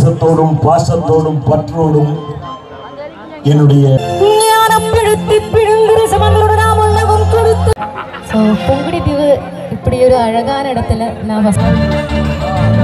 நேசத்தோடும் பாசத்தோடும் பற்றோடும் என்னுடைய ஞானப்படுத்தி பிழுங்குற சமங்களோட நாம் உலகம் கொடுத்து ஸோ பொங்குடி தீவு இப்படி ஒரு அழகான இடத்துல நான் ஃபஸ்ட்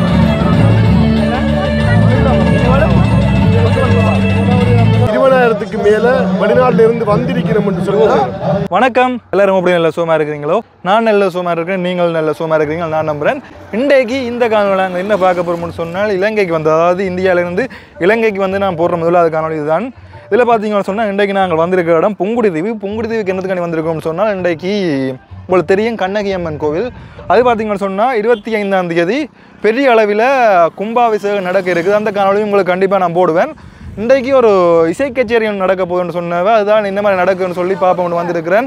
இருபதாயிரத்துக்கு மேல வெளிநாட்டுல இருந்து வந்திருக்கிறோம் என்று சொல்லுவாங்க வணக்கம் எல்லாரும் எப்படி நல்ல சுகமாக இருக்கிறீங்களோ நான் நல்ல சுகமாக இருக்கிறேன் நீங்கள் நல்ல சுகமாக இருக்கிறீங்க நான் நம்புகிறேன் இன்றைக்கு இந்த காணொலி நாங்கள் என்ன பார்க்க போகிறோம்னு சொன்னால் இலங்கைக்கு வந்து அதாவது இந்தியாவிலேருந்து இலங்கைக்கு வந்து நான் போடுற முதலாவது காணொலி இதுதான் இதில் பார்த்தீங்கன்னு சொன்னால் இன்றைக்கு நாங்கள் வந்திருக்கிற இடம் புங்குடி தீவு புங்குடி தீவுக்கு என்னத்துக்காண்டி வந்திருக்கோம்னு சொன்னால் இன்றைக்கு உங்களுக்கு தெரியும் கண்ணகி அம்மன் கோவில் அது பார்த்தீங்கன்னு சொன்னால் இருபத்தி ஐந்தாம் தேதி பெரிய அளவில் கும்பாபிஷேகம் நடக்க இருக்குது அந்த காணொலியும் உங்களுக்கு கண்டிப்பாக நான் போடுவேன் இன்றைக்கு ஒரு இசை கச்சேரி ஒன்று நடக்க போகுதுன்னு சொன்னவ அதுதான் இந்த மாதிரி நடக்குன்னு சொல்லி பார்ப்போம்னு வந்திருக்கிறேன்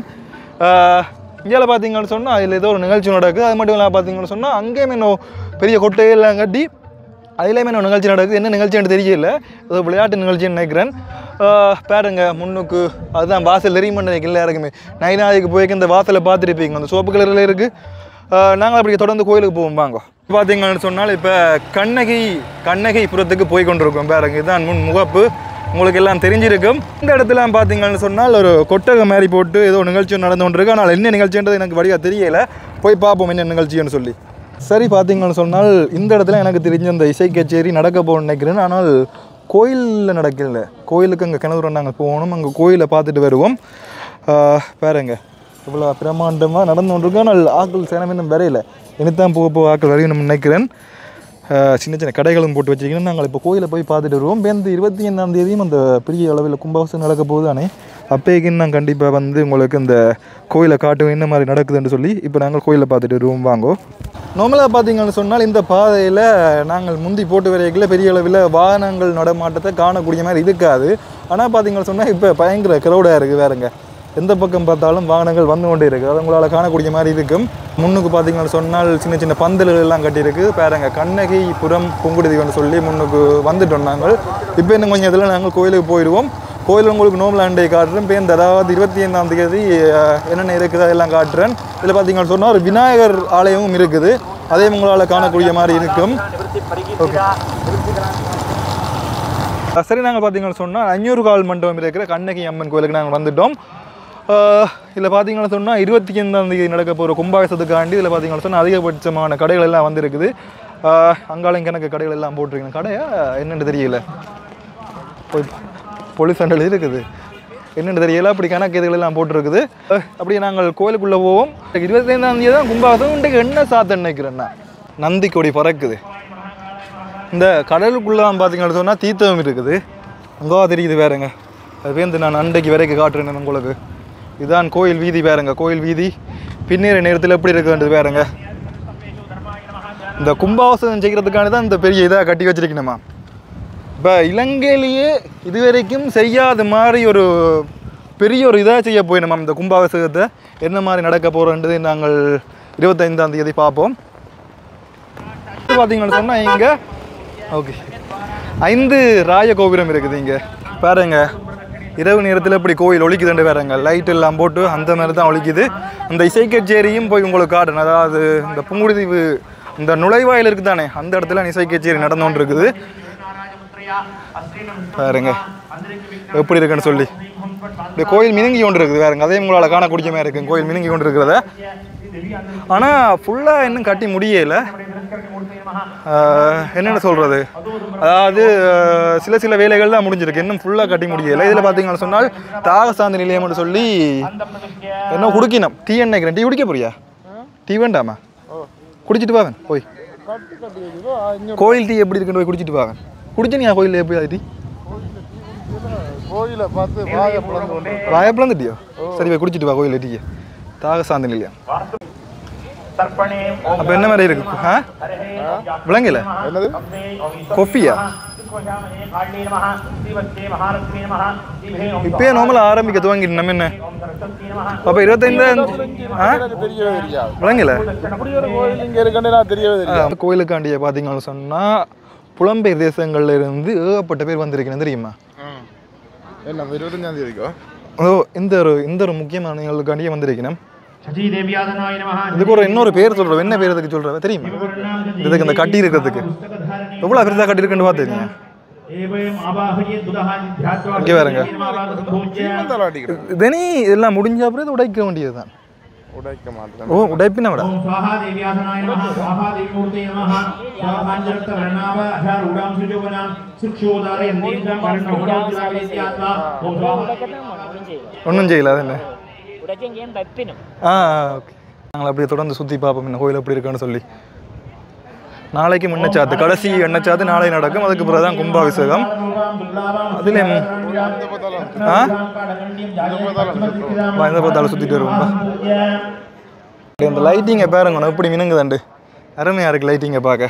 இங்கே பார்த்தீங்கன்னு சொன்னால் அதில் ஏதோ ஒரு நிகழ்ச்சி நடக்குது அது மட்டும் இல்லாமல் பார்த்தீங்கன்னு சொன்னால் அங்கேயுமே இன்னும் பெரிய கொட்டையெல்லாம் கட்டி அதுலேயுமே இன்னும் நிகழ்ச்சி நடக்குது என்ன நிகழ்ச்சின்னு தெரியல ஏதோ விளையாட்டு நிகழ்ச்சின்னு நினைக்கிறேன் ஆஹ் பாருங்க முன்னுக்கு அதுதான் வாசல் தெரியுமென்னு நினைக்கல எல்லாருக்குமே நைனாதிக்கு போய்க்கு இந்த வாசலை பார்த்துருப்பீங்க அந்த சோப்பு கலரில் இருக்குது நாங்கள் அப்படி தொடர்ந்து கோயிலுக்கு போவோம் வாங்க பார்த்தீங்கன்னு சொன்னால் இப்போ கண்ணகி கண்ணகி புறத்துக்கு போய் கொண்டிருக்கோம் பாருங்க இதுதான் முன் முகப்பு உங்களுக்கு எல்லாம் தெரிஞ்சிருக்கும் இந்த இடத்துல பார்த்தீங்கன்னு சொன்னால் ஒரு கொட்டகை மாதிரி போட்டு ஏதோ நிகழ்ச்சி நடந்து கொண்டிருக்கு ஆனால் என்ன நிகழ்ச்சின்றது எனக்கு வழியாக தெரியல போய் பார்ப்போம் என்ன நிகழ்ச்சின்னு சொல்லி சரி பார்த்தீங்கன்னு சொன்னால் இந்த இடத்துல எனக்கு தெரிஞ்ச அந்த இசை கச்சேரி நடக்க போகணும்னு நினைக்கிறேன் ஆனால் கோயிலில் நடக்கல கோயிலுக்கு அங்கே கிணறு நாங்கள் போகணும் அங்கே கோயிலை பார்த்துட்டு வருவோம் ஆஹ் பாருங்க இவ்வளோ பிரம்மாண்டமாக நடந்து கொண்டிருக்கோம் ஆனால் ஆக்கள் சேனம் இன்னும் வரையில இனித்தான் போக போக ஆக்கள் வரையணும்னு நினைக்கிறேன் ஆஹ் சின்ன சின்ன கடைகளும் போட்டு வச்சிருக்கீங்கன்னா நாங்கள் இப்போ கோயிலை போய் பார்த்துட்டு வருவோம் பேருந்து இருபத்தி ஐந்தாம் தேதியும் அந்த பெரிய அளவில் கும்பாபிஷேகம் நடக்க போகுது தானே அப்பேக்கு நான் கண்டிப்பாக வந்து உங்களுக்கு இந்த கோயிலை காட்டுவேன் என்ன மாதிரி நடக்குதுன்னு சொல்லி இப்போ நாங்கள் கோயிலை பார்த்துட்டு வருவோம் வாங்கோ நார்மலாக பார்த்தீங்கன்னு சொன்னால் இந்த பாதையில் நாங்கள் முந்தி போட்டு வரையில பெரிய அளவில் வாகனங்கள் நடமாட்டத்தை காணக்கூடிய மாதிரி இருக்காது ஆனால் பார்த்தீங்கன்னு சொன்னால் இப்போ பயங்கர க்ரௌடாக இருக்குது வேறுங்க எந்த பக்கம் பார்த்தாலும் வாகனங்கள் வந்து கொண்டே இருக்குது அது உங்களால் காணக்கூடிய மாதிரி இருக்கும் முன்னுக்கு பார்த்தீங்கன்னு சொன்னால் சின்ன சின்ன பந்தல்கள் எல்லாம் கட்டியிருக்கு பாருங்க கண்ணகி புறம் புங்குடுதிவன்னு சொல்லி முன்னுக்கு வந்துட்டோம் நாங்கள் இப்போ இன்னும் கொஞ்சம் இதில் நாங்கள் கோயிலுக்கு போயிடுவோம் கோயில் உங்களுக்கு நோம்பல் அண்டை காட்டுறேன் பேருந்து அதாவது இருபத்தி ஐந்தாம் தேதி அஹ், என்னென்ன இருக்குதோ எல்லாம் காட்டுறேன் இதில் பார்த்தீங்கன்னு சொன்னால் ஒரு விநாயகர் ஆலயமும் இருக்குது அதையும் உங்களால் காணக்கூடிய மாதிரி இருக்கும் ஓகே அஹ் சரி நாங்கள் பார்த்தீங்கன்னு சொன்னால் அஞ்சூறு கால் மண்டபம் இருக்கிற கண்ணகி அம்மன் கோயிலுக்கு நாங்கள் வந்துட்டோம் இதில் பார்த்தீங்கன்னு சொன்னால் இருபத்தி ஐந்தாம் தேதி நடக்க போகிற கும்பாபிஷத்துக்காண்டி இதில் பார்த்தீங்கன்னு சொன்னால் அதிகபட்சமான கடைகள் எல்லாம் வந்திருக்குது அஹ் அங்காளையும் கணக்கு கடைகள் எல்லாம் போட்டிருக்கணும் கடையா என்னென்னு தெரியல போய் போலீஸ் சண்டல் இருக்குது என்னென்னு தெரியல அப்படி கணக்கு இதுகள் எல்லாம் போட்டிருக்குது அஹ் அப்படியே நாங்கள் கோயிலுக்குள்ளே போவோம் இருபத்தைந்தாம் தேதி தான் கும்பாபிஷம் இன்றைக்கு என்ன சாத்த நினைக்கிறேன்னா நந்தி கொடி பறக்குது இந்த கடலுக்குள்ளே பார்த்தீங்கன்னு சொன்னால் தீர்த்தம் இருக்குது அங்கே தெரியுது வேறங்க அது பேருந்து நான் அன்றைக்கு வரைக்கும் காட்டுறேன் உங்களுக்கு இதுதான் கோயில் வீதி வேறங்க கோயில் வீதி பின்னேற நேரத்தில் எப்படி இருக்குன்றது வேறங்க இந்த கும்பாவசனம் செய்கிறதுக்கான தான் இந்த பெரிய இதாக கட்டி வச்சிருக்கணுமா இப்போ இலங்கையிலேயே இதுவரைக்கும் செய்யாத மாதிரி ஒரு பெரிய ஒரு இதாக செய்ய போயிடணுமா இந்த கும்பாபிஷேகத்தை என்ன மாதிரி நடக்க போகிறோன்றது நாங்கள் இருபத்தைந்தாம் தேதி பார்ப்போம் இது பார்த்தீங்கன்னு சொன்னால் இங்கே ஓகே ஐந்து ராய கோபுரம் இருக்குது இங்கே பாருங்க இரவு நேரத்தில் இப்படி கோயில் ஒழிக்குதுண்டு பாருங்க லைட் எல்லாம் போட்டு அந்த மாதிரி தான் ஒழிக்குது அந்த இசை கச்சேரியும் போய் உங்களுக்கு காட்டணும் அதாவது இந்த புங்குடுதீவு இந்த நுழைவாயில் இருக்குது தானே அந்த இடத்துல இசை கச்சேரி நடந்து கொண்டு இருக்குது பாருங்க எப்படி இருக்குன்னு சொல்லி இந்த கோயில் மினுங்கி கொண்டு இருக்குது வேறுங்க அதே உங்களால் காணக்கூடிய மாதிரி இருக்கும் கோயில் மினுங்கி கொண்டு இருக்கிறத ஆனால் ஃபுல்லாக இன்னும் கட்டி முடியல ஆஹ் என்னென்ன சொல்கிறது அதாவது ஆஹ் சில சில வேலைகள் தான் முடிஞ்சிருக்கு இன்னும் ஃபுல்லாக கட்டி முடியல இதில் பார்த்தீங்கன்னு சொன்னால் தாகசாந்தி நிலையம்னு சொல்லி என்ன குடிக்கணும் டீ நினைக்கிறேன் டீ குடிக்க போறியா டீ வேண்டாமா குடிச்சிட்டு வாங்க போய் கோயில் டீ எப்படி இருக்குன்னு போய் குடிச்சிட்டு வாங்க குடிச்சனியா கோயில் எப்படி டீ கோயிலை பார்த்து வாயை பிளந்து கொண்டு வாயப்பழம் திட்டியோ சரி போய் குடிச்சிட்டு வா கோயில் டீ தாகசாந்தி நிலையம் அப்போ என்ன மாதிரி இருக்கு ஆ விளங்கல என்னது கொஃபியா இப்பயே நார்மலாக ஆரம்பிக்க துவங்கிட்டு நம்ம என்ன அப்போ இருபத்தைந்து ஆ எனக்கு தெரியவே தெரியாது விளங்கல இப்படி ஒரு கோயில் இங்க இருக்குன்னு நான் தெரியவே தெரியாது கோயிலுக்காண்டிய பார்த்தீங்கன்னு சொன்னால் புலம்பெயர் தேசங்கள்ல இருந்து ஏகப்பட்ட பேர் வந்திருக்கணும் தெரியுமா என்ன இருபத்தஞ்சாம் தேதிக்கோ ஓ இந்த ஒரு இந்த ஒரு முக்கியமான நிகழ்வுக்காண்டியே வந்திருக்கணும் சசிதேவியாதனாய நமஹ இதுக்கு ஒரு இன்னொரு பேர் சொல்கிறோம் என்ன பேர் இதுக்கு சொல்கிறவ தெரியுமா இதுக்கு இந்த கட்டி இருக்கிறதுக்கு எவ்வளோ பெருசாக கட்டி இருக்குன்னு பார்த்துருக்கீங்க ஏவம் ஆபாஹயே துதஹானி தியாத்வா இங்க பாருங்க. சீமந்தால் அடிக்கிறேன் இதனி எல்லாம் முடிஞ்ச அப்புறம் இது உடைக்க வேண்டியது தான் உடைக்க மாட்டேன் ஓ உடைப்பின விட ஓம் ஸ்வாஹா தேவியாதனாய நமஹ ஸ்வாஹா தேவிமூர்த்தயே நமஹ ஸ்வாஹாஞ்சரத்த வர்ணாவ அஷாரூடாம் சுஜோவனாம் சுக்ஷோதார யந்தீர்ஷம் வர்ணோடாத்ராவேத்யாத்வா ஓம் ஸ்வாஹா ஒன்றும் செய்யல அது என்ன உடச்செங்கேயும் தப்பினும் ஆ ஓகே நாங்கள் அப்படியே தொடர்ந்து சுற்றி பார்ப்போம் இந்த கோயில் எப்படி இருக்குன்னு சொல்லி நாளைக்கு முன்னச்சாத்து கடைசி எண்ணச்சாத்து நாளை நடக்கும் அதுக்கு பிறகு தான் கும்பாபிஷேகம் அதில் ஆ வா, இந்த பார்த்தாலும் சுற்றிட்டு வருவோம்பா இந்த லைட்டிங்கை பாருங்க எப்படி மினுங்குதாண்டு அருமையாக இருக்குது லைட்டிங்கை பார்க்க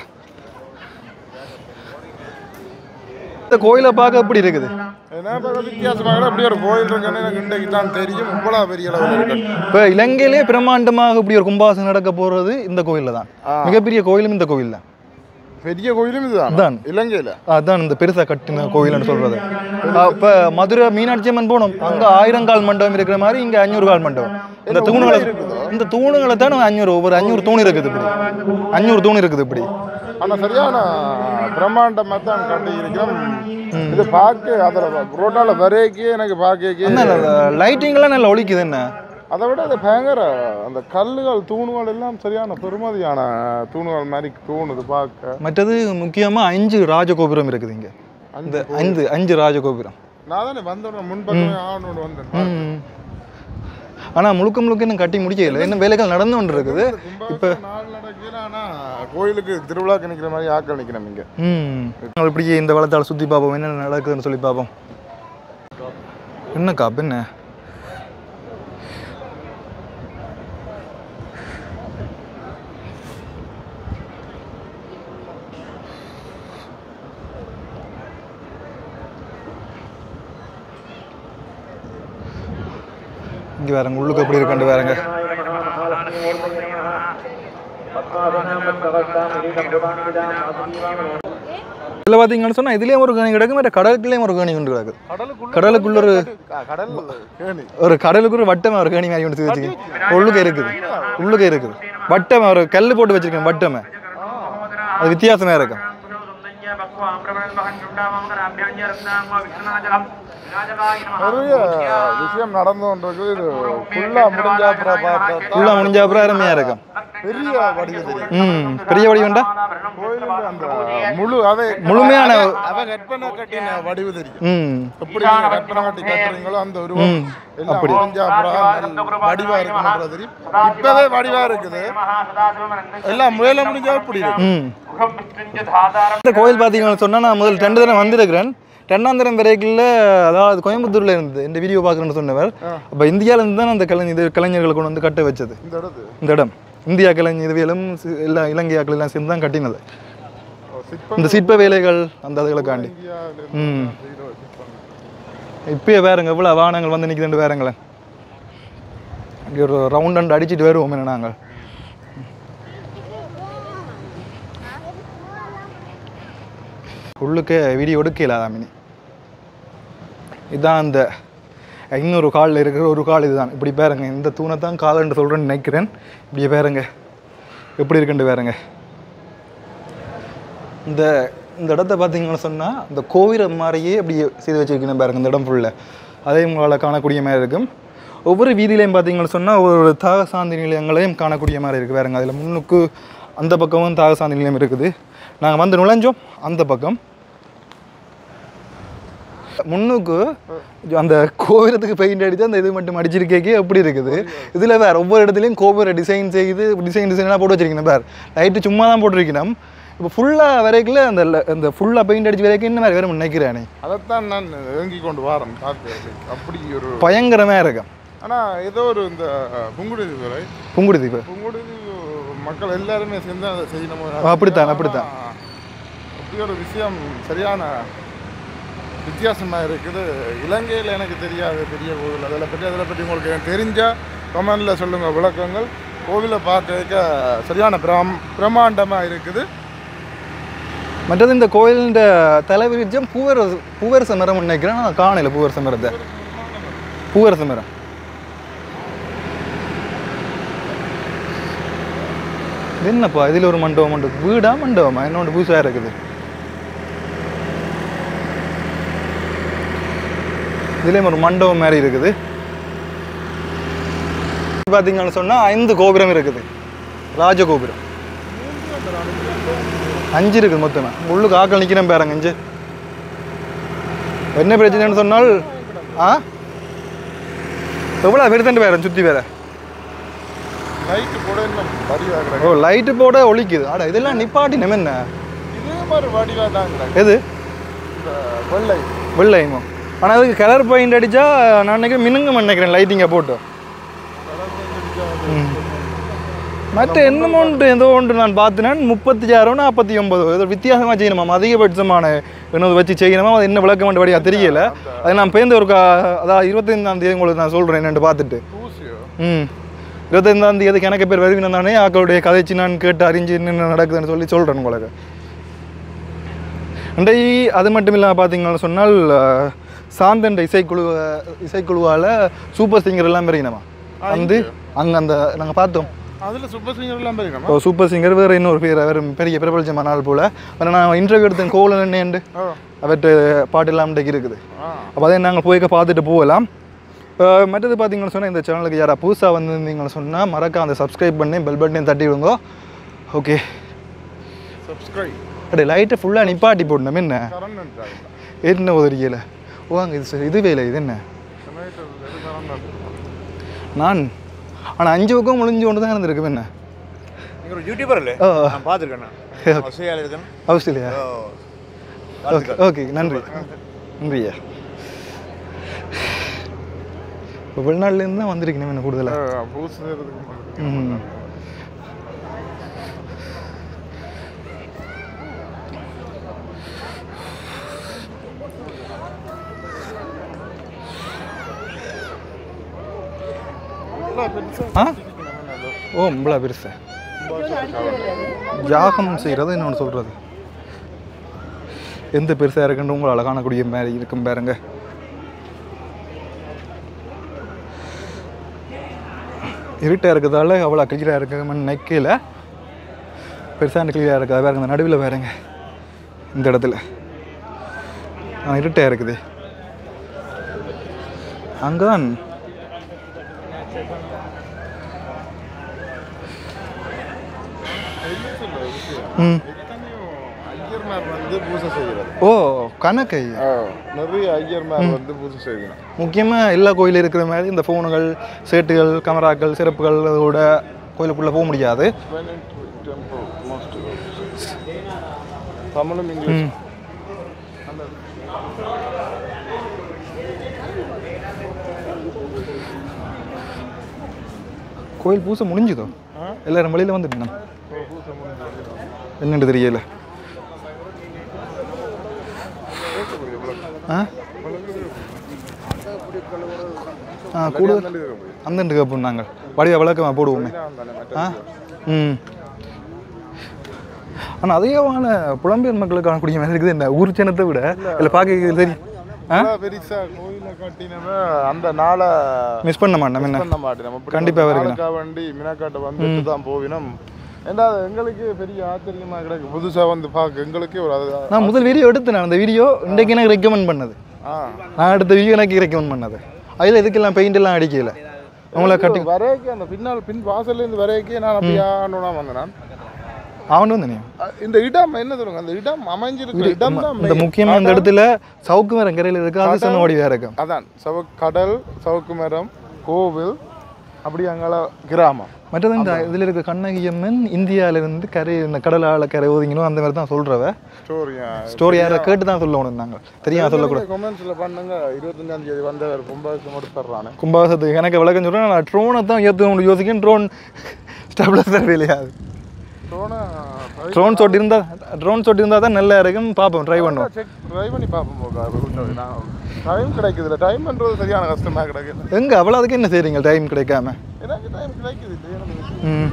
இந்த கோயிலை பார்க்க எப்படி இருக்குது என்ன பார்க்க வித்தியாசமாக அப்படி ஒரு கோயில் இருக்குன்னு எனக்கு இன்றைக்கு தான் தெரியும் இவ்வளோ பெரிய அளவில் இருக்கு இப்போ இலங்கையிலே பிரம்மாண்டமாக இப்படி ஒரு கும்பாசம் நடக்க போகிறது இந்த கோயிலில் தான் மிகப்பெரிய கோயிலும் இந்த கோயில் தான் பெரிய கோயிலும் இதுதான் அதான். இலங்கையில் அதான் இந்த பெருசா கட்டின கோயில்னு சொல்றது அப்ப மதுரை மீனாட்சி அம்மன் போனோம் அங்க ஆயிரம் கால் மண்டபம் இருக்கிற மாதிரி இங்க அஞ்சூறு கால் மண்டபம் இந்த தூணுகளை இந்த தூணுகளை தான் அஞ்சூறு ஒவ்வொரு அஞ்சூறு தூண் இருக்குது இப்படி அஞ்சூறு தூண் இருக்குது இப்படி ஆனால் சரியான பிரம்மாண்டமாக தான் கட்டி இருக்கிறோம் இது பார்க்க அதில் ரோட்டால வரைக்கே எனக்கு பார்க்க லைட்டிங்லாம் நல்லா ஒழிக்குது என்ன அதை விட அது பயங்கர அந்த கல்லுகள் தூணுகள் எல்லாம் சரியான பெருமதியான தூணுகள் மாதிரி தூணுது பார்க்க மற்றது முக்கியமா அஞ்சு ராஜகோபுரம் இருக்குது இங்க இந்த ஐந்து அஞ்சு ராஜகோபுரம் நான் தானே வந்தோடனே முன்பக்கமே ஆகணும்னு வந்தேன் ம். ஆனா முழுக்க முழுக்க இன்னும் கட்டி முடிக்கல இன்னும் வேலைகள் நடந்து கொண்டு இருக்குது இப்போ நாள் நடக்கல ஆனால் கோயிலுக்கு திருவிழாக்கு நிற்கிற மாதிரி ஆக்கள் நிற்கிறோம் இங்கே ம் நாங்கள் இப்படி இந்த வளத்தால் சுற்றி பார்ப்போம் என்ன நடக்குதுன்னு சொல்லி பார்ப்போம் என்னக்கா என்ன இங்கே வேறங்க உள்ளுக்கு எப்படி இருக்குன்னு வேறங்க இதில் பார்த்தீங்கன்னு சொன்னால் இதுலேயும் ஒரு கேணி கிடக்கு மற்ற கடலுக்குள்ளேயும் ஒரு கேணி கொண்டு கிடக்கு கடலுக்குள்ள ஒரு கடல் கேணி ஒரு கடலுக்கு ஒரு வட்டமா ஒரு கேணி மாதிரி ஒன்று வச்சுக்கோங்க உள்ளுக்க இருக்குது உள்ளுக்க இருக்குது வட்டமா ஒரு கல் போட்டு வச்சிருக்கேன் வட்டமே அது வித்தியாசமா இருக்கும் நிறைய விஷயம் நடந்து கொண்டிருக்கு இது ஃபுல்லாக முடிஞ்சா அப்புறம் பார்த்தா ஃபுல்லாக முடிஞ்ச அப்புறம் அருமையாக இருக்கும் பெரிய வடிவம் தெரியும் ம் பெரிய வடிவண்டா கோயிலுக்கு அந்த முழு அதை முழுமையான அவ கற்பனை கட்டின வடிவு தெரியும் ம் எப்படி நீங்க கற்பனை கட்டி கட்டுறீங்களோ அந்த உருவம் எல்லாம் அப்படி. முடிஞ்சா அப்புறம் நல்ல வடிவா இருக்குன்றது தெரியும் இப்பவே வடிவா இருக்குது எல்லாம் மேல முடிஞ்சா இப்படி இருக்கு ம் இந்த கோயில் பார்த்தீங்கன்னு சொன்னால் நான் முதல் ரெண்டு தடவை வந்திருக்கிறேன் ரெண்டாம் தரம் வரைக்கும் அதாவது கோயம்புத்தூர்ல இருந்து இந்த வீடியோ பார்க்குறேன்னு சொன்னவர் அப்போ இந்தியாவில இருந்து தான் அந்த கலைஞர் இது கலைஞர்களை கொண்டு வந்து கட்ட வச்சது இந்த இடத்து இந்த இடம் இந்தியா கலைஞர்வியலும் சி- எல்லா இலங்கையாக்கள் எல்லாம் சேர்ந்து தான் கட்டினது சிற்பம் இந்த சிற்ப வேலைகள் அந்த அதுகளுக்காண்டி இந்தியாவில ம் இருந்து சிற்பம். இப்பயே வேறுங்க இவ்வளோ வாகனங்கள் வந்து நிற்குதுன்னு வேறுங்களேன் இங்கே ஒரு ரவுண்ட் அண்ட் அடிச்சிட்டு வருவோம் என்ன நாங்கள் உள்ளுக்கு வீடியோ எடுக்கல அதாமினி இதான் அந்த இன்னொரு காலில் இருக்கிற ஒரு கால் இதுதான் இப்படி பாருங்க இந்த தூணை தான் காலன்னு சொல்கிறேன்னு நினைக்கிறேன் இப்படியே பாருங்க எப்படி இருக்குன்னு பாருங்க இந்த இந்த இடத்த பார்த்தீங்கன்னு சொன்னால் இந்த கோவில் மாதிரியே அப்படி செய்து வச்சிருக்கணும் பாருங்க இந்த இடம் ஃபுல்லாக அதே உங்களால் காணக்கூடிய மாதிரி இருக்கும் ஒவ்வொரு வீதியிலையும் பார்த்தீங்கன்னு சொன்னால் ஒரு தாக சாந்தி நிலையங்களையும் காணக்கூடிய மாதிரி இருக்குது பாருங்க அதில் முன்னுக்கு அந்த பக்கமும் தாக சாந்தி நிலையம் இருக்குது நாங்கள் வந்து நுழைஞ்சோம் அந்த பக்கம் முன்னுக்கு அந்த கோபுரத்துக்கு பெயிண்ட் அடித்து அந்த இது மட்டும் அடிச்சிருக்கே எப்படி இருக்குது இதில் வேறு ஒவ்வொரு இடத்துலையும் கோபுர டிசைன் செய்து டிசைன் டிசைனாக போட்டு வச்சிருக்கணும் வேறு லைட்டு சும்மா தான் போட்டிருக்கணும் இப்போ ஃபுல்லாக வரைக்கும் அந்த ல- அந்த ஃபுல்லாக பெயிண்ட் அடிச்சு வரைக்கும் இந்த மாதிரி வேறு நினைக்கிறேனே அதைத்தான் நான் ஏங்கி கொண்டு வரேன் பார்த்து அப்படி ஒரு பயங்கரமாக இருக்கும் ஆனா ஏதோ ஒரு இந்த புங்குடுதி வரை புங்குடு தீபு புங்குடுதி மக்கள் எல்லாருமே சேர்ந்து அதை செய்யணும் அப்படித்தான், அப்படித்தான். அப்படி ஒரு விஷயம் சரியான வித்தியாசமா இருக்குது இலங்கையில் எனக்கு தெரியாது பெரிய கோவில் அதில் பற்றி அதில் பற்றி உங்களுக்கு எனக்கு தெரிஞ்சா கமெண்டில் சொல்லுங்க விளக்கங்கள் கோவிலை பார்க்க சரியான பிரம் பிரம்மாண்டமாக இருக்குது மற்றது இந்த கோயிலின் தலைவிரிச்சம் பூவர பூவரச மரம் நினைக்கிறேன் நான் காணல பூவரச மரத்தை பூவரச மரம் இது என்னப்பா இதில் ஒரு மண்டபம் மண்டபம் வீடா மண்டபமா என்னோட புதுசாக இருக்குது இதுலேயும் ஒரு மண்டபம் மாதிரி இருக்குது பார்த்தீங்கன்னு சொன்னால் ஐந்து கோபுரம் இருக்குது ராஜ கோபுரம் அஞ்சு இருக்குது மொத்தமே உள்ளுக்கு ஆக்கள் நிற்கிறேன் பாருங்க அஞ்சு என்ன பிரச்சனைன்னு சொன்னால் ஆ எவ்வளோ பெருத்தண்டு வேற சுற்றி வேற நைட்டு கூட என்ன வடிவாக்குறாங்க ஓ லைட்டு போட ஒழிக்குது ஆடா இதெல்லாம் நிப்பாட்டி நம்ம என்ன இதே மாதிரி வடிவாட்டாங்கிறாங்க எது இந்த வெள்ளை வெள்ளைமோ ஆனால் அதுக்கு கலர் பெயிண்ட் அடித்தா நான் நினைக்கிறேன் மினுங்க நினைக்கிறேன் லைட்டிங்கை போட்டு ம். மற்ற என்னமோன்ட்டு ஏதோ ஒன்று நான் பார்த்தேன் முப்பத்தி ஆறு நாற்பத்தி ஒன்பது ஏதோ வித்தியாசமாக செய்யணுமா அதிகபட்சமான என்னது வச்சு செய்யணுமா அது என்ன விளக்கம் வழியா தெரியல அது நான் பேருந்து ஒரு கா அதாவது இருபத்தைந்தாம் தேதி உங்களுக்கு நான் சொல்கிறேன் என்னென்னு பார்த்துட்டு ஊசியோ ம் இருபத்தைந்தாம் தேதி கணக்கு பேர் வருவினம் தானே ஆக்களுடைய கதைச்சு நான் கேட்டு அறிஞ்சு என்ன நடக்குதுன்னு சொல்லி சொல்கிறேன் உங்களுக்கு அண்டை அது மட்டும் இல்லாமல் பார்த்தீங்கன்னு சொன்னால் அஹ், சாந்தண்ட இசைக்குழு இசைக்குழுவால் சூப்பர் சிங்கர் எல்லாம் பெரியனமா வந்து அங்கே அந்த நாங்கள் பார்த்தோம் அதுல சூப்பர் சிங்கர் எல்லாம் தெரியுமா இப்போ சூப்பர் சிங்கர் வேறு இன்னொரு பேர் அவர் பெரிய பிரபலஜமான ஆள் போல் ஆனால் நான் இன்டர்வியூ எடுத்தேன் கோவலன் என்னண்டு ஓ அவர்கிட்ட பாட்டு எல்லாம் இன்றைக்கு இருக்குது ஆ அப்போ அதை நாங்கள் போய்க்க பார்த்துட்டு போகலாம் அஹ் மற்றது பார்த்தீங்கன்னு சொன்னால் இந்த சேனலுக்கு யாரா புதுசாக வந்திருந்தீங்கன்னு சொன்னால் மறக்க அந்த சப்ஸ்கிரைப் பண்ணி பெல் பட்டனையும் தட்டி விடுங்க ஓகே சப்ஸ்கிரைப் அப்படியே லைட்டை ஃபுல்லாக நிப்பாட்டி போடணும் என்ன கரண்ட் என்ன உதவியல ஓ அங்கே இது சரி, இது வேலை இது என்ன நான் ஆனால் அஞ்சு பக்கம் முடிஞ்சு கொண்டு தான் இருந்திருக்கு என்ன நீங்க ஒரு யூடியூபர் இல்லை ஓ நான் பார்த்துருக்கேன் நான் வசதியால் இருக்கேன் அவசியம் இல்லையா ஓகே ஓகே நன்றி நன்றியா இப்போ வெளிநாட்டிலேருந்து தான் வந்திருக்கணும் என்ன கூடுதலாக பூசு செய்யறதுக்கு ம் ஆ ஓ இவ்வளோ பெருசு யாகம் செய்கிறது இன்னொன்று சொல்கிறது எந்த பெருசாக இருக்குன்னு உங்களால் காணக்கூடிய மாதிரி இருக்கும் பாருங்க இருட்டாக இருக்கிறதால அவ்வளோ கிளியராக இருக்குன்னு நினைக்கல பெருசாக கிளியராக இருக்குது பாருங்க இந்த நடுவில் பாருங்க இந்த இடத்துல ஆ இருட்டாக இருக்குது அங்கே தான் ம் எத்தனையோ ஐயர்மார் வந்து பூசை செய்கிறது ஓ கணக்கை நிறைய ஐயர்மார் வந்து பூசை செய்கிறாங்க முக்கியமாக எல்லா கோயிலும் இருக்கிற மாதிரி இந்த ஃபோனுகள் சேட்டுகள் கேமராக்கள் சிறப்புகள் அதோட கோயிலுக்குள்ளே போக முடியாது டெம்பிள் மோஸ்ட் தமிழும் இங்கிலீஷ் ம் கோயில் பூசை முடிஞ்சுதோ எல்லாரும் வெளியில் வந்துட்டேன் என்னன்னு தெரியல ஆ ஆ கூடுதல் அந்தண்டு கப்பு நாங்கள் வடிவ விளக்கமாக போடுவோமே ஆ ம் ஆனால் அதிகமான புலம்பெயர் மக்களுக்கு காணக்கூடிய மாதிரி இருக்குது என்ன ஊர் ஜனத்தை விட இல்லை பார்க்க தெரியும் ஆ பெருசா கோயில கட்டினவ அந்த நாளை மிஸ் பண்ண மாட்டேன் என்ன பண்ண மாட்டேன் நம்ம இப்படி கண்டிப்பா ஒரு வருவேன். நாளுக்கா வண்டி மினாக்காட்ட வந்துட்டு தான் போவினோம் ஏண்டா அது எங்களுக்கு பெரிய ஆச்சரியமா கிடக்கு புதுசா வந்து பார்க்க எங்களுக்கே ஒரு அது நான் முதல் வீடியோ எடுத்தேன் நான் அந்த வீடியோ இன்றைக்கு எனக்கு ரெக்கமெண்ட் பண்ணது ஆ நான் எடுத்த வீடியோ எனக்கு ரெக்கமெண்ட் பண்ணது அதில் இதுக்கெல்லாம் பெயிண்ட் எல்லாம் அடிக்கல அவங்கள கட்டி வரைக்கே அந்த பின்னால் பின் வாசல்ல இருந்து வரைக்கே நான் அப்படியே ஆனோனா வந்தேன் நான் அவனு வந்து அ, இந்த இடம் என்ன சொல்லுங்க அந்த இடம் அமைஞ்சிருக்கிற இடம் தான் இந்த முக்கியமாக இந்த இடத்துல சவுக்கு மரம் கரையில் இருக்கு அது சொன்ன வடிவாக இருக்கும் அதான் சவ கடல் சவுக்கு மரம் கோவில் அப்படி அங்கால கிராமம் மற்றது இந்த இதில் இருக்க கண்ணகி அம்மன் இந்தியாவிலேருந்து கரை இந்த கடலால் கரை ஒதுங்கினோம் அந்த மாதிரி தான் சொல்கிறவ ஸ்டோரியா ஸ்டோரி யாரை கேட்டு தான் சொல்லணும் நாங்கள் தெரியாம சொல்லக்கூடாது கமெண்ட்ஸ்ல பண்ணுங்க இருபத்தஞ்சாம் தேதி வந்தவர் கும்பாபிஷேகம் எடுத்துறானே கும்பாசத்துக்கு எனக்கு விளக்கம் சொல்கிறேன் நான் ட்ரோனை தான் ஏற்று யோசிக்கேன் ட்ரோன் ஸ்டெபிலைசர் வேலையாது ட்ரோனை ட்ரோன் ஷாட் இருந்தால் ட்ரோன் ஷாட் இருந்தால் தான் நல்லா இருக்கும் பார்ப்போம் ட்ரை பண்ணுவோம் செக் ட்ரை பண்ணி பார்ப்போம் போக்கா விட்டது நான் டைம் கிடைக்குதுல்ல டைம்ன்றது சரியான கஷ்டமாக கிடைக்குது எங்கே அவ்வளோ அதுக்கு என்ன செய்றீங்க டைம் கிடைக்காம எனக்கு டைம் கிடைக்குது இல்லை எனக்கு ம்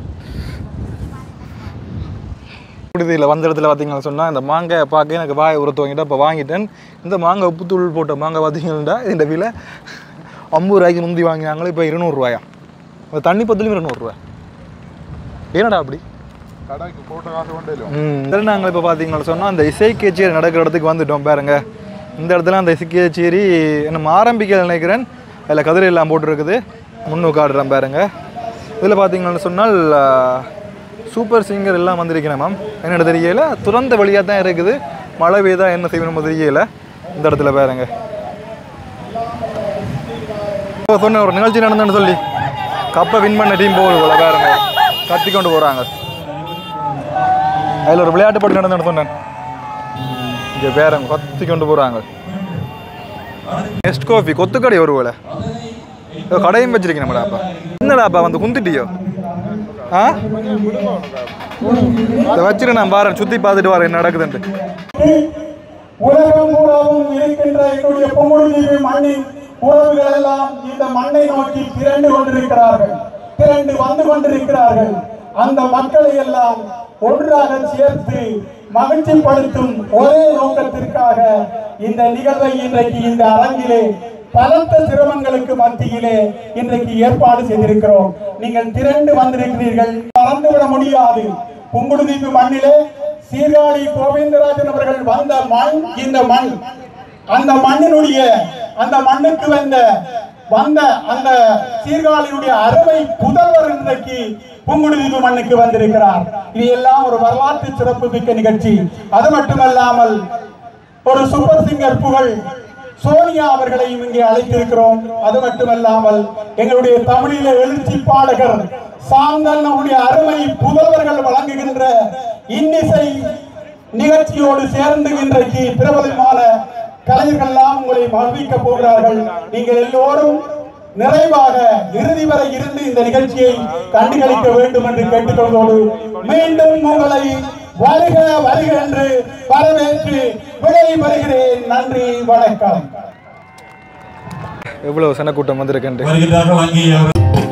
விடுதியில் வந்த இடத்துல பார்த்தீங்கன்னு சொன்னால் இந்த மாங்காய் பார்க்க எனக்கு வாயை உரத்து வாங்கிட்டு அப்போ வாங்கிட்டேன் இந்த மாங்காய் உப்புத்தூள் போட்ட மாங்காய் பார்த்தீங்கன்னா இந்த விலை ஐம்பது ரூபாய்க்கு முந்தி வாங்கினாங்களே இப்போ இருநூறுவாயா அந்த தண்ணி பத்துலையும் இருநூறுவா ஏனடா அப்படி கடைக்கு போட்ட காசு கொண்டே ம் நாங்கள் இப்போ பார்த்தீங்கன்னு சொன்னால் அந்த இசை கச்சேரி நடக்கிற இடத்துக்கு வந்துட்டோம் பாருங்க இந்த இடத்துல அந்த இசை கச்சேரி நம்ம ஆரம்பிக்க நினைக்கிறேன் அதில் கதிரை எல்லாம் போட்டிருக்குது முன்னு காடுறேன் பாருங்க இதில் பார்த்தீங்கன்னு சொன்னால் ஆ, சூப்பர் சிங்கர் எல்லாம் வந்திருக்கிறேன் மேம் என்னோட தெரியல துறந்த வழியாக தான் இருக்குது மழை பெய்தா என்ன செய்யணும் தெரியல இந்த இடத்துல பாருங்க இப்போ சொன்ன ஒரு நிகழ்ச்சி நடந்தேன்னு சொல்லி கப்பை வின் பண்ண டீம் போகுது போல பாருங்க கத்தி கொண்டு போகிறாங்க அதில் ஒரு விளையாட்டு போட்டி நடந்தேன்னு சொன்னேன் இங்கே பேரங்க கத்தி கொண்டு போகிறாங்க நெஸ்ட் காஃபி கொத்துக்கடை ஒரு வேலை ஏதோ கடையும் வச்சிருக்கேன் நம்மளா அப்பா என்னடாப்பா வந்து குந்திட்டியோ ஆ இதை வச்சுட்டு நான் பாறேன் சுற்றி பார்த்துட்டு வரேன் என்ன நடக்குதுன்ட்டு உலகம் பூராவும் இருக்கின்ற எங்களுடைய பொங்குழுதீவு மண்ணின் உறவுகள் எல்லாம் இந்த மண்ணை நோக்கி திரண்டு கொண்டிருக்கிறார்கள் திரண்டு வந்து கொண்டிருக்கிறார்கள் அந்த மக்களை எல்லாம் ஒன்றாக சேர்த்து மகிழ்ச்சிப்படுத்தும் ஒரே நோக்கத்திற்காக இந்த நிகழ்வை இன்றைக்கு இந்த அரங்கிலே பலத்த சிரமங்களுக்கு மத்தியிலே இன்றைக்கு ஏற்பாடு செய்திருக்கிறோம் நீங்கள் திரண்டு வந்திருக்கிறீர்கள் மறந்துவிட முடியாது புங்குடுதீவு மண்ணிலே சீர்காழி கோவிந்தராஜன் அவர்கள் வந்த மண் இந்த மண் அந்த மண்ணினுடைய அந்த மண்ணுக்கு வந்த வந்த அந்த சீர்காழியுடைய அருமை புதல்வர் இன்றைக்கு புங்குடுதீவு மண்ணுக்கு வந்திருக்கிறார் இது எல்லாம் ஒரு வரலாற்று சிறப்பு மிக்க நிகழ்ச்சி அது மட்டுமல்லாமல் ஒரு சூப்பர் சிங்கர் புகழ் சோனியா அவர்களையும் இங்கே அழைத்திருக்கிறோம் அது மட்டுமல்லாமல் எங்களுடைய தமிழில எழுச்சி பாடகர் சாந்தன் அவருடைய அருமை புதல்வர்கள் வழங்குகின்ற இன்னிசை நிகழ்ச்சியோடு சேர்ந்து இன்றைக்கு பிரபலமான கலைஞர்கள்லாம் உங்களை மகிழ்விக்க போகிறார்கள் நீங்கள் எல்லோரும் நிறைவாக இறுதி வரை இருந்து இந்த நிகழ்ச்சியை கண்டுகளிக்க வேண்டும் என்று கேட்டுக்கொள்வதோடு மீண்டும் உங்களை வருக வருக என்று வரவேற்று விடை பெறுகிறேன் நன்றி வணக்கம் எவ்வளோ சனக்கூட்டம் வந்திருக்குன்ட்டு வருகின்றார்கள் அங்கே அவர்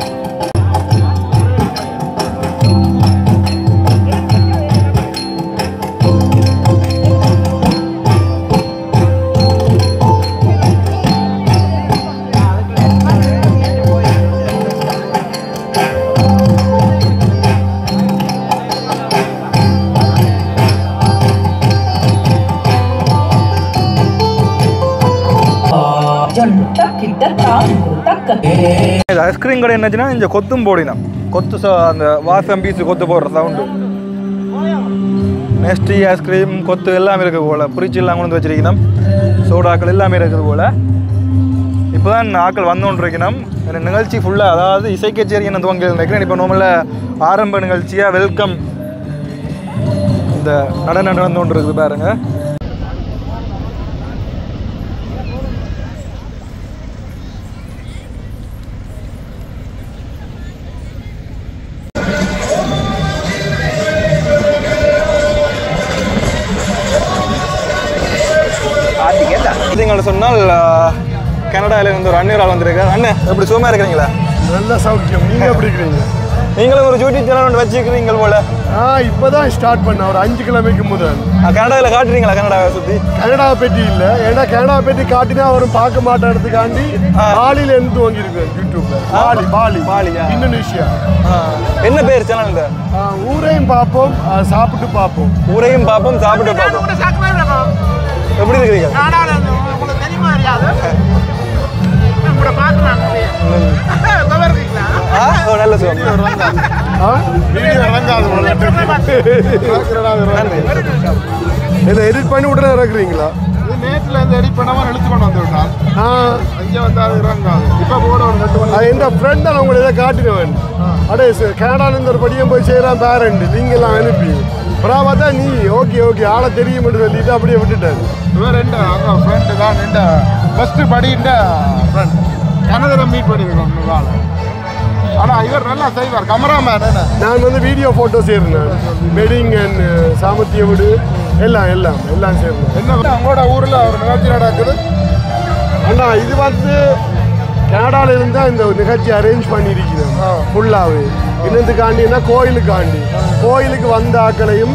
இது ஐஸ்கிரீம் கடை என்னச்சுன்னா இந்த கொத்தும் போடினோம் கொத்து ச- அந்த வாசம் பீஸு கொத்து போடுற சவுண்டு நெஸ்டி ஐஸ்கிரீம் கொத்து எல்லாமே இருக்குது போல் புரிச்சு எல்லாம் கொண்டு வந்து வச்சிருக்கணும் சோடாக்கள் எல்லாமே இருக்குது போல் இப்போ தான் ஆக்கள் வந்து கொண்டிருக்கணும் இந்த நிகழ்ச்சி ஃபுல்லாக அதாவது இசை கச்சேரி என்ன துவங்கி நினைக்கிறேன் இப்போ நார்மலாக ஆரம்ப நிகழ்ச்சியாக வெல்கம் இந்த நட நட வந்து கொண்டு இருக்குது பாருங்க பார்த்தீங்கன்னு சொன்னால் கனடாவில் இருந்து ஒரு அண்ணன் ஆள் வந்திருக்காரு அண்ணன் எப்படி சுகமாக இருக்கிறீங்களா நல்ல சௌக்கியம் நீங்க எப்படி இருக்கிறீங்க நீங்களும் ஒரு யூடியூப் சேனல் ஒன்று வச்சுக்கிறீங்க போல ஆ இப்பதான் ஸ்டார்ட் பண்ண ஒரு அஞ்சு கிழமைக்கு முதல் கனடாவில் காட்டுறீங்களா கனடாவை சுற்றி கனடாவை பற்றி இல்ல ஏன்னா கனடாவை பற்றி காட்டினா அவரும் பார்க்க மாட்டேறதுக்காண்டி பாலியில இருந்து துவங்கியிருக்கேன் யூடியூப்ல பாலி பாலி பாலியா? இந்தோனேஷியா என்ன பேர் சேனல் இந்த ஆ, ஊரையும் பார்ப்போம் ஆ, சாப்பிட்டு பார்ப்போம் ஊரையும் பார்ப்போம் சாப்பிட்டு பார்ப்போம் எப்படி இருக்கிறீங்க ஆ ஓ, நல்ல சுகம் வீடியோ இறங்காது இதை எடிட் பண்ணி உடனே இறக்குறீங்களா இது நேற்றுல இருந்து எடிட் பண்ணாம எழுத்து கொண்டு வந்து விட்டால் அங்கே வந்து அது இறங்காது இப்போ போட ஒரு ரெண்டு மணி எந்த ஃப்ரெண்ட் தான் உங்களுக்கு இதை காட்டினவன் அடே கனடால இருந்து ஒரு படியும் போய் செய்கிறான் பேரண்ட் லிங்க் எல்லாம் அனுப்பி அப்புறம் பார்த்தா நீ ஓகே ஓகே ஆளை தெரியும் சொல்லிட்டு அப்படியே விட்டுட்டாரு இவர் ரெண்டு அங்கே ஃப்ரெண்டு தான் ரெண்டு ஃபஸ்ட்டு படின்ற ஃப்ரெண்ட் கனதரம் மீட் பண்ணியிருக்கோம் ஆளை ஆனால் இவர் நல்லா செய்வார் கமராமேன் நான் வந்து வீடியோ ஃபோட்டோஸ் இருந்தேன் வெட்டிங் அண்ட் சாமர்த்திய வீடு எல்லாம் எல்லாம் எல்லாம் சேர்ந்தேன் என்ன உங்களோட ஊரில் ஒரு நிகழ்ச்சி நடக்குது அண்ணா இது வந்து கனடால இருந்தா இந்த நிகழ்ச்சி அரேஞ்ச் பண்ணியிருக்கிறேன் ஃபுல்லாகவே இன்னத்துக்காண்டினா கோயிலுக்காண்டி கோயிலுக்கு வந்த ஆக்களையும்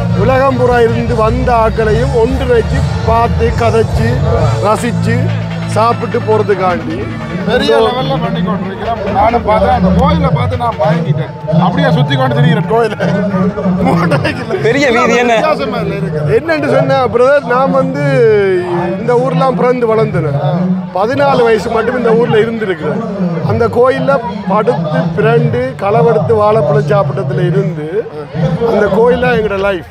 உலகம் புறா இருந்து வந்த ஆக்களையும் ஒன்றிணைச்சு பார்த்து கதைச்சு ரசித்து சாப்பிட்டு போகிறதுக்காண்டி பெரிய லெவல்ல பண்ணி கொண்டிருக்கிறோம் நானும் பார்த்தேன் அந்த கோயிலை பார்த்து நான் வாங்கிட்டேன் அப்படியே சுத்தி கொண்டு திரிகிறேன் கோயிலை பெரிய வீதி என்ன? வித்தியாசமா இல்லை இருக்குது என்னன்னு சொன்ன பிரதர் நான் வந்து இந்த ஊர்லாம் பிறந்து வளர்ந்தேன் பதினாலு வயசு மட்டும் இந்த ஊரில் இருந்திருக்கிறேன் அந்த கோயிலில் படுத்து பிறண்டு களவெடுத்து வாழைப்பழம் சாப்பிட்டதுல இருந்து அந்த கோயிலில் எங்களோட லைஃப்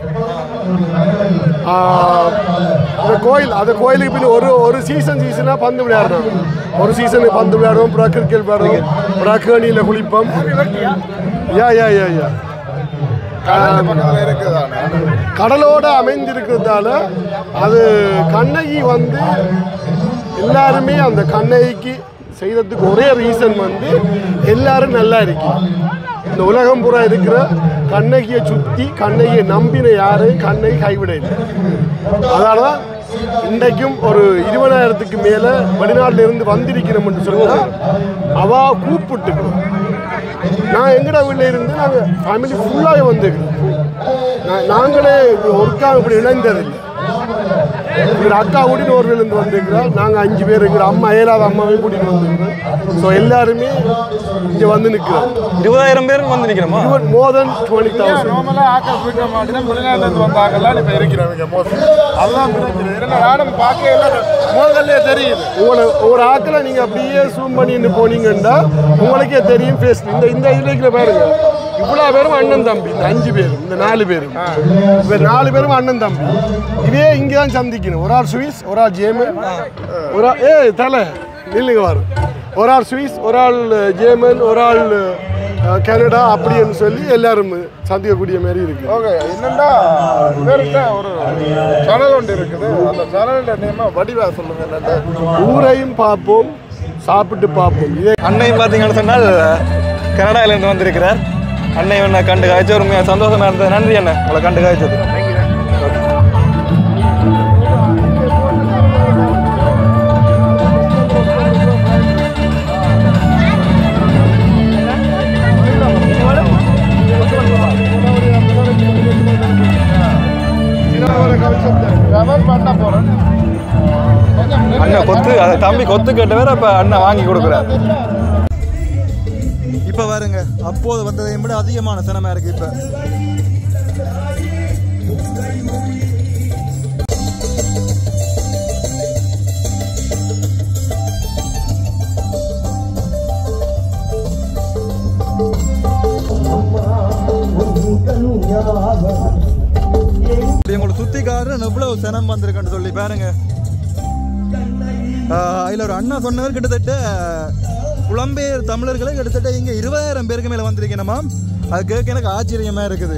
அந்த கோயில் அந்த கோயிலுக்கு பின் ஒரு ஒரு சீசன் சீசனாக பந்து விளையாடுறோம் ஒரு சீசனுக்கு பந்து விளையாடுவோம் புறா கிரிக்கெட் விளையாடுவோம் புறா கேணியில் குளிப்போம் யா யா யா யா கடல் பக்கத்துல இருக்குதானே கடலோட அமைந்திருக்கிறதால அது கண்ணகி வந்து எல்லாருமே அந்த கண்ணகிக்கு செய்யறதுக்கு ஒரே ரீசன் வந்து எல்லாரும் நல்லா இருக்கு இந்த உலகம் பூரா இருக்கிற கண்ணகியை சுற்றி கண்ணகியை நம்பின யாரையும் கண்ணகி கைவிட இல்லை அதனால தான் இன்றைக்கும் ஒரு இருபதாயிரத்துக்கு மேலே வெளிநாட்டில் இருந்து வந்திருக்கிறோம்னு சொன்னால் அவ கூப்பிட்டுக்கிறோம் நான் எங்கட வீட்டில் இருந்து நாங்கள் ஃபேமிலி ஃபுல்லாகவே வந்துக்கிறோம் நா- நாங்களே ஒருக்கா இப்படி இணைந்ததில்லை எங்கள் அக்கா கூட்டிட்டு ஒரு இருந்து வந்திருக்கிறோம் நாங்கள் அஞ்சு பேர் எங்கள் அம்மா ஏழாவது அம்மாவையும் கூட்டிட்டு வந்திருக்கிறோம் ஸோ எல்லாருமே இங்கே வந்து நிற்கிறோம் இருபதாயிரம் பேருக்கு வந்து நிற்கிறோமா மோர் தென் டுவெண்ட்டி தௌசண்ட் நார்மலா ஆக்கள் போயிட்ட மாட்டேன்னா வெளிநாட்டுல இருந்து வந்தாங்கலாம் இப்ப இருக்கிறவங்க மோஸ்ட்லி அதுதான் பிரச்சனை ஏன்னா நானும் பார்க்க எல்லாம் முதல்ல தெரியுது உங்களை ஒரு ஆக்கில் நீங்கள் அப்படியே ஜூம் பண்ணிட்டு போனீங்கன்னா உங்களுக்கே தெரியும் ஃபேஸ் இந்த இந்த இதில் பாருங்க இவ்வளோ பேரும் அண்ணன் தம்பி இந்த அஞ்சு பேரும் இந்த நாலு பேரும் இப்போ நாலு பேரும் அண்ணன் தம்பி இதே இங்கே தான் சந்திக்கணும் ஒரு ஆள் சுவிஸ் ஒரு ஆள் ஜேமன் ஒரு ஆள் ஏ தலை நில்லுங்க வரும் ஒரு ஆள் சுவிஸ் ஒரு ஆள் ஜேமன் ஒரு ஆள் அஹ், கனடா அப்படின்னு சொல்லி எல்லாரும் சந்திக்கக்கூடிய மாதிரி இருக்கு ஓகே என்னண்டா இவர்கிட்ட ஒரு சேனல் ஒன்று இருக்குது அந்த சேனலோட நேமா வடிவா சொல்லுங்க என்னண்டு ஊரையும் பார்ப்போம் சாப்பிட்டு பார்ப்போம் இதே அன்னையும் பார்த்தீங்கன்னு சொன்னால் கனடாவிலேருந்து வந்திருக்கிறார் அன்னை ஒன்று கண்டு காய்ச்சி ஒரு மிக சந்தோஷமா இருந்தது நன்றி அண்ணன் உங்களை கண்டு காய்ச்சது கவர் பண்ண போறேன் அண்ணன் கொத்து அதை தம்பி கொத்து கேட்ட வேற இப்போ அண்ணன் வாங்கி கொடுக்குறார் இப்போ பாருங்க அப்போது வந்ததை விட அதிகமான சிரமம் இருக்கு இப்போ இப்படி உங்களை சுத்திக்காரன் எவ்வளவு சினம் வந்திருக்குன்னு சொல்லி பாருங்க ஆஹ் இதுல ஒரு அண்ணா சொன்னவர் கிட்டத்தட்ட புலம்பெயர் தமிழர்களே கிட்டத்தட்ட இங்க இருபதாயிரம் பேருக்கு மேல வந்திருக்கணுமா அது கேட்க எனக்கு ஆச்சரியமா இருக்குது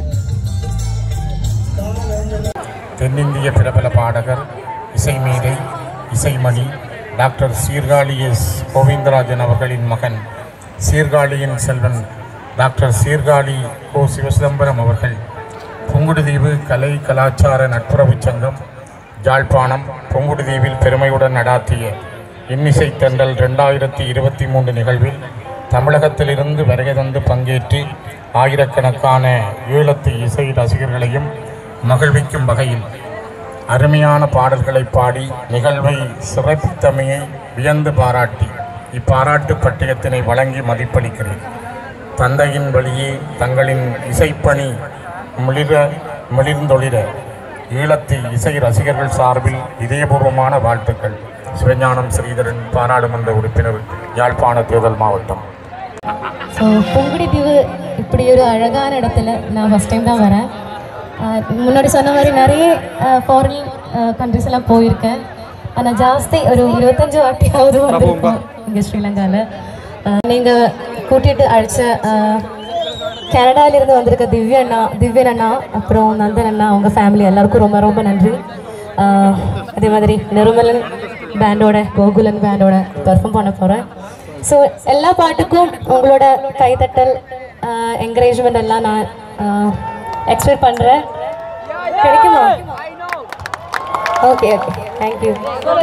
தென்னிந்திய பிரபல பாடகர் இசைமேதை இசைமணி டாக்டர் சீர்காழி எஸ் கோவிந்தராஜன் அவர்களின் மகன் சீர்காழியின் செல்வன் டாக்டர் சீர்காழி கோ சிவசிதம்பரம் அவர்கள் புங்குடுதீவு கலை கலாச்சார நட்புறவுச் சங்கம் ஜாழ்ப்பாணம் புங்குடுதீவில் பெருமையுடன் நடாத்திய இன்னிசை தென்றல் ரெண்டாயிரத்தி இருபத்தி மூன்று நிகழ்வில் தமிழகத்திலிருந்து வருகை தந்து பங்கேற்று ஆயிரக்கணக்கான ஈழத்து இசை ரசிகர்களையும் மகிழ்விக்கும் வகையில் அருமையான பாடல்களை பாடி நிகழ்வை சிறப்பித்தமையை வியந்து பாராட்டி இப்பாராட்டு பட்டயத்தினை வழங்கி மதிப்பளிக்கிறேன் தந்தையின் வழியே தங்களின் இசைப்பணி மிளிர மிளிர்ந்தொளிர ஈழத்து இசை ரசிகர்கள் சார்பில் இதயபூர்வமான வாழ்த்துக்கள் சிவஞானம் ஸ்ரீதரன் பாராளுமன்ற உறுப்பினர் யாழ்ப்பாண தேர்தல் மாவட்டம் ஸோ புங்குடித்தீவு இப்படி ஒரு அழகான இடத்துல நான் ஃபஸ்ட் டைம் தான் வரேன் ஆஹ் முன்னாடி சொன்ன மாதிரி நிறைய ஃபாரின் கண்ட்ரிஸ் எல்லாம் போயிருக்கேன் ஆனால் ஜாஸ்தி ஒரு இருபத்தஞ்சு வாட்டியாவது வந்திருக்கோம் இங்கே ஸ்ரீலங்காவில் நீங்கள் கூட்டிகிட்டு அழைச்ச கனடாவிலிருந்து வந்திருக்க திவ்யா அண்ணா திவ்யன் அண்ணா அப்புறம் நந்தன் அண்ணா அவங்க ஃபேமிலி எல்லாருக்கும் ரொம்ப ரொம்ப நன்றி ஆஹ் அதே மாதிரி நிருமலன் பேண்டோட கோகுலன் பேண்டோட பெர்ஃபார்ம் பண்ண போகிறேன் ஸோ எல்லா பாட்டுக்கும் உங்களோட கைத்தட்டல் என்கரேஜ்மெண்ட் எல்லாம் நான் எக்ஸ்பெக்ட் பண்ணுறேன் கிடைக்குமா ஓகே ஓகே தேங்க்யூ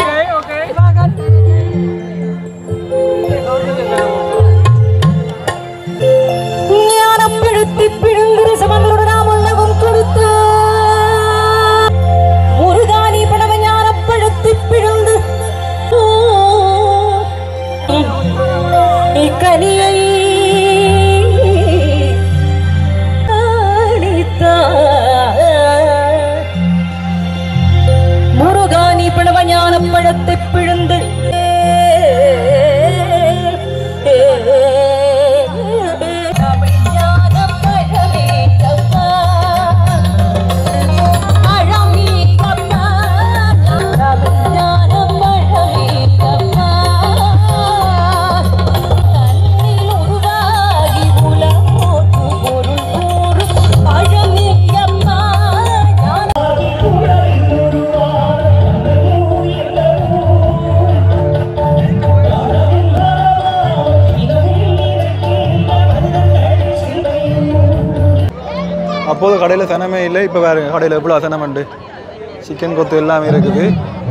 ஞானப்படுத்தி பிழுங்குற சமங்களோட நாம் உலகம் கொடுத்த முருகானி படவ ஞானப்படுத்தி பிழுந்து பழத்தை பிழுந்து அப்போது கடையில் சனமே இல்லை இப்போ வேறு கடையில் எவ்வளோ சனம் உண்டு சிக்கன் கொத்து எல்லாமே இருக்குது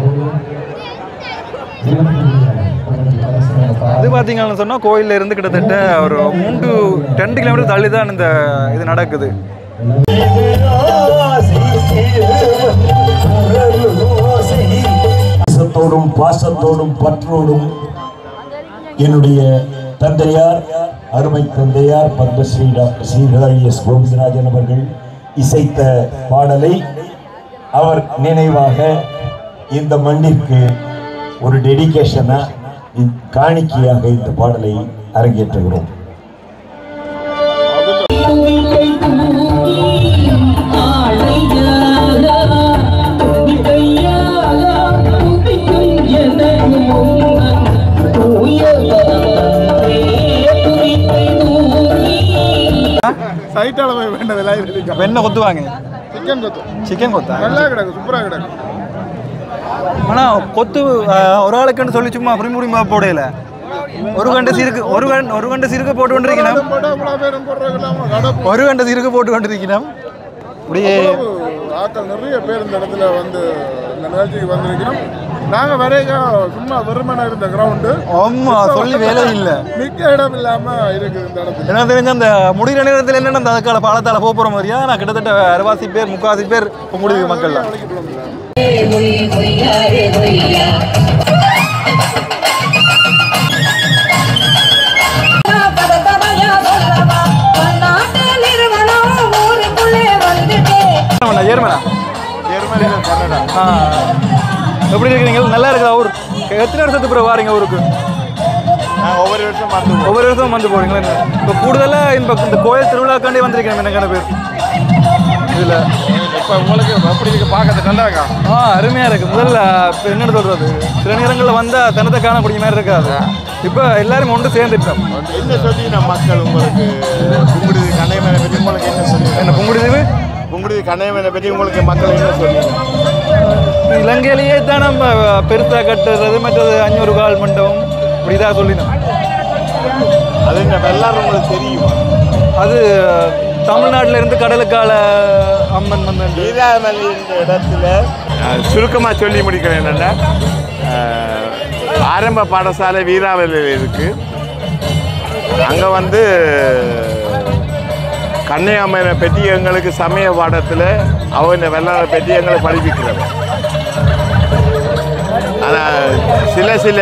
இது பார்த்தீங்கன்னு சொன்னால் கோயிலில் இருந்து கிட்டத்தட்ட ஒரு மூன்று ரெண்டு கிலோமீட்டர் தள்ளி தான் இந்த இது நடக்குது பாசத்தோடும் பாசத்தோடும் பற்றோடும் என்னுடைய தந்தையார் அருமை தந்தையார் பத்மஸ்ரீ டாக்டர் ஸ்ரீஹரி எஸ் கோவிந்தராஜன் அவர்கள் இசைத்த பாடலை அவர் நினைவாக இந்த மண்ணிற்கு ஒரு டெடிகேஷனா காணிக்கையாக இந்த பாடலை அரங்கேற்றுகிறோம் சைட்டால போய் வேண்டது லைப்ரரிக்கு அப்போ என்ன கொத்துவாங்க சிக்கன் கொத்து சிக்கன் கொத்தா நல்லா கிடக்கு சூப்பரா கிடக்கு ஆனால் கொத்து ஆஹ், ஒரு ஆளுக்குன்னு சொல்லி சும்மா அப்படி முடியுமா போடையில ஒரு கண்டு சிறுக்கு ஒரு கண்டு ஒரு கண்டு சிறுக்கு போட்டு கொண்டிருக்கணும் போட்டா இவ்வளவு பேரும் போடுறாங்க கடை ஒரு கண்டு சிறுக்கு போட்டு கொண்டிருக்கணும் அப்படியே அவ்வளவு ஆட்கள் நிறைய பேர் இந்த இடத்துல வந்து இந்த நிகழ்ச்சிக்கு வந்திருக்கிறோம் நாங்க வரைக்கும் சும்மா வெறுமனை இருந்த கிரவுண்டு ஆமா சொல்லி வேலை இல்லை மிக்க இடம் இல்லாம இருக்குது இந்த இடத்துல எனக்கு தெரிஞ்ச அந்த முடிகிற நேரத்தில் என்னென்ன அந்த அதுக்கால பாலத்தால் போக போகிற மாதிரியா நான் கிட்டத்தட்ட அரைவாசி பேர் முக்காவாசி பேர் இப்போ முடிவு மக்கள்லாம் ஏர்மனா ஆ எப்படி இருக்கிறீங்க நல்லா இருக்குதா ஊர் எத்தனை வருஷத்துக்கு பிறகு வாரீங்க ஊருக்கு ஒவ்வொரு வருஷம் வந்து ஒவ்வொரு வருஷம் வந்து போறீங்களா இப்போ கூடுதலாக இந்த இந்த கோயில் திருவிழாக்காண்டி வந்திருக்கேன் என்னக்கான பேர் இதில் இப்போ உங்களுக்கு எப்படி இருக்கு பார்க்கறது நல்லா இருக்கா ஆ அருமையாக இருக்குது முதல்ல இப்போ என்னென்னு சொல்கிறது சில நேரங்களில் வந்தால் தனத்தை காணக்கூடிய மாதிரி இருக்காது இப்போ எல்லாரும் ஒன்று சேர்ந்துட்டோம் என்ன சொல்லி நம்ம மக்கள் உங்களுக்கு புங்குடுதி கண்ணைமனை பற்றி உங்களுக்கு என்ன சொல்லி என்ன புங்குடுதீவு புங்குடுதி கண்ணைமனை பற்றி உங்களுக்கு மக்கள் என்ன சொல்லி இலங்கையிலேயே தான் நம்ம பெருசாக கட்டுறது மற்றது அஞ்சூறு கால் மண்டபம் இப்படி தான் சொல்லினோம் அது என்ன எல்லாரும் உங்களுக்கு தெரியுமா அது தமிழ்நாட்டில் இருந்து கடலுக்கால அம்மன் வந்து வீராமலி என்ற இடத்துல சுருக்கமாக சொல்லி முடிக்கிறேன் என்னென்னா ஆரம்ப பாடசாலை வீராவலியில் இருக்குது அங்கே வந்து கன்னியாமனை பற்றி எங்களுக்கு சமய பாடத்தில் அவங்க வெள்ளாரை பற்றி எங்களை படிப்பிக்கிறாங்க ஆனால் சில சில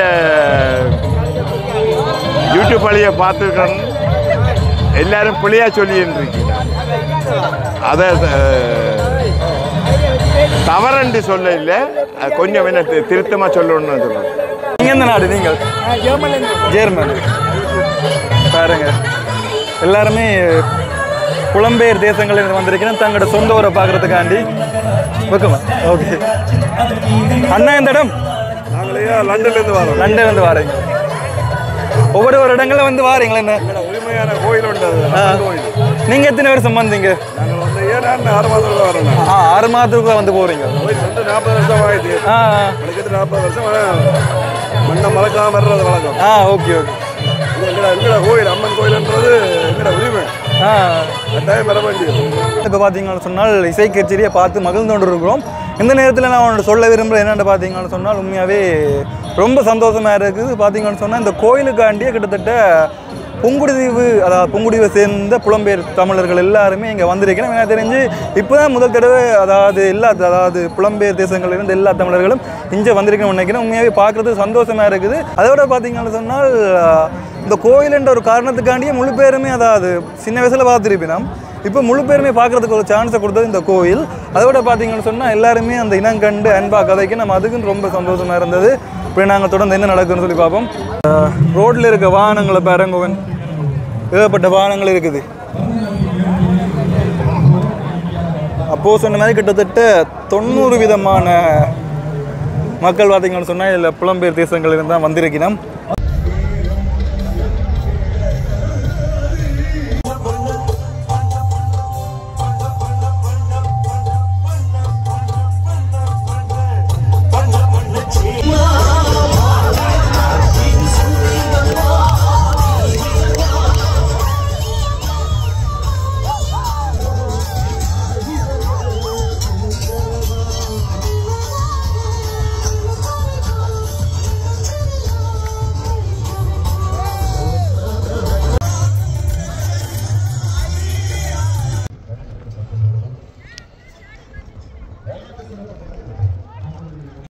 யூடியூப் வழியை பார்த்துருக்கோம் எல்லாரும் பிள்ளையா சொல்லின்னு இருக்கீங்க அதை அஹ், தவறென்று சொல்ல இல்லை அது கொஞ்சம் என்ன தி- திருத்தமா சொல்லணும்னு சொல்லுவேன் நீங்கள் எந்த நாடு நீங்கள் ஜெர்மன் பாருங்க எல்லாருமே புலம்பெயர் தேசங்களில் இருந்து வந்திருக்கிறேன் தங்களோட சொந்த ஊரை பார்க்கறதுக்காண்டி வெக்கமா ஓகே அண்ணா எந்த இடம் நாங்களே லண்டன்லேருந்து வரோம் லண்டன்லேருந்து வாரீங்க ஒவ்வொரு ஒரு இடங்கள்ல வந்து வாரீங்களா என்ன உரிமையான கோயில் உண்டு அது ஆ. அந்த கோயில் நீங்கள் எத்தனை வருஷம் வந்தீங்க நாங்கள் வந்து ஏழாண்டு ஆறு மாதத்துல வரோம் நாங்கள். ஆ ஆறு மாதத்துக்குள்ள வந்து போகிறீங்க கோயில் வந்து நாற்பது வருஷம் ஆயிடுது ஆ ஆ. எனக்கு நாற்பது வருஷம் ஆனா, மண்ணை மறக்காம வர்றது வழக்கம் ஆ ஓகே ஓகே இது எங்கட எங்கட கோயில் அம்மன் கோயில்ன்றது எங்கட உரிமை ஆ கட்டாயம் வர வேண்டியது இப்போ பார்த்தீங்கன்னு சொன்னால் இசை கச்சேரியை பார்த்து மகிழ்ந்து கொண்டு இருக்கிறோம் இந்த நேரத்தில் நான் ஒன்று சொல்ல விரும்புகிறேன் என்னென்னு பார்த்தீங்கன்னு சொன்னால் உண்மையாகவே ரொம்ப சந்தோஷமாக இருக்குது பார்த்தீங்கன்னு சொன்னால் இந்த கோயிலுக்காண்டியே கிட்டத்தட்ட புங்குடுதீவு அதாவது புங்குடுதீவை சேர்ந்த புலம்பெயர் தமிழர்கள் எல்லாருமே இங்கே வந்திருக்கிறோம் எனக்கு தெரிஞ்சு இப்போ தான் முதல் தடவை அதாவது எல்லா அதாவது புலம்பெயர் தேசங்கள்ல இருந்து எல்லா தமிழர்களும் இங்கே வந்திருக்கணும்னு நினைக்கிறேன் உண்மையாகவே பார்க்குறது சந்தோஷமாக இருக்குது அதோட பார்த்தீங்கன்னு சொன்னால் இந்த கோயிலுன்ற ஒரு காரணத்துக்காண்டியே முழு பேருமே அதாவது சின்ன வயசில் பார்த்துருப்பினோம் இப்போ முழு பேருமே பார்க்குறதுக்கு ஒரு சான்ஸை கொடுத்தது இந்த கோயில் அதை விட பார்த்தீங்கன்னு சொன்னால் எல்லாருமே அந்த இனம் கண்டு அன்பா கதைக்கு நம்ம அதுக்குன்னு ரொம்ப சந்தோஷமாக இருந்தது இப்போ நாங்கள் தொடர்ந்து என்ன நடக்குதுன்னு சொல்லி பார்ப்போம் ரோட்டில் இருக்க வாகனங்களை பாருங்கவன் ஏகப்பட்ட வாகனங்கள் இருக்குது அப்போது சொன்ன மாதிரி கிட்டத்தட்ட தொண்ணூறு விதமான மக்கள் பார்த்தீங்கன்னு சொன்னால் இதில் புலம்பெயர் தேசங்களில் தான் வந்திருக்கிறோம்